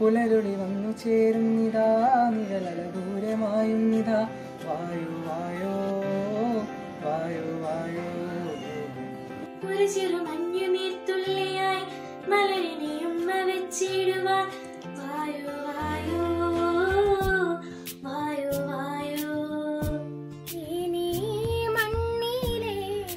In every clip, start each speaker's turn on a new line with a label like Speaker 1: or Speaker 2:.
Speaker 1: പുലരുളി വന്നു ചേരുന്നിതാ നിഴലല ദൂരമായുന്നിതാ വായോ വായോ വായോ വായോ
Speaker 2: ഒരു ചെറു മഞ്ഞു നീർത്തുള്ളിയായി മലരിനെയും വെച്ചിടുവാൻ വായോ വായോ വായോ വായോ ഇനി മണ്ണിലെ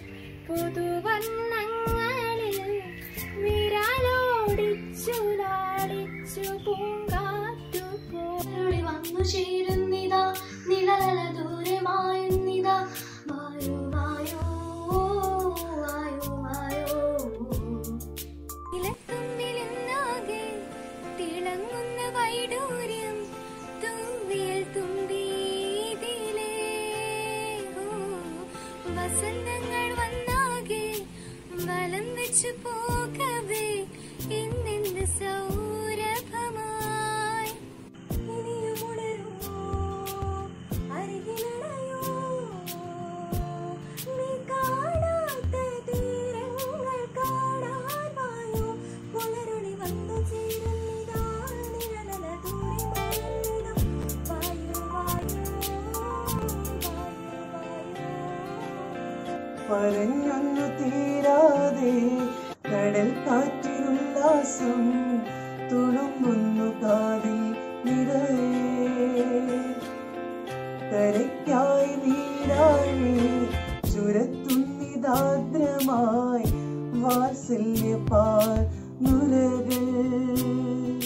Speaker 2: പുതുവർണ്ണങ്ങളിൽ വിരലോടിച്ചു ലാളിച്ചു പൂങ്കാറ്റു പോലുളി വന്നു ചേരുന്നിതാ നിഴലല ദൂരമായുന്നിതാ വായോ വായോ വായോ വായോ ഇലത്തുമ്പിലെന്നാകെ തിളങ്ങുന്ന വൈഡൂര്യം തുമ്പിൽ തുമ്പീതിലേ ഓ, വസന്തങ്ങൾ വന്നാകെ വലം വെച്ചു പോകവേ ഇന്നെന്ത് സൗരഭമായി ഇനിയും ഉണരുമോ അരികിലണയോ നീ കാണാത്ത തീരങ്ങൾ കാണാൻ വായോ പുലരുളി വന്നു ചേരുന്നിതാ നിഴലല ദൂരെ മായുന്നിതാ വായോ വായോ വായോ വായോ
Speaker 1: പറഞ്ഞൊന്നു തീരാതെ കടൽ കാറ്റിനുല്ലാസം തുളുമ്പുന്നു കാതിൽ നിറയെ കരയ്ക്കായി നീരാഴി ചുരത്തുന്നിതാദ്രമായി വാത്സല്യ പാൽ നുരകൾ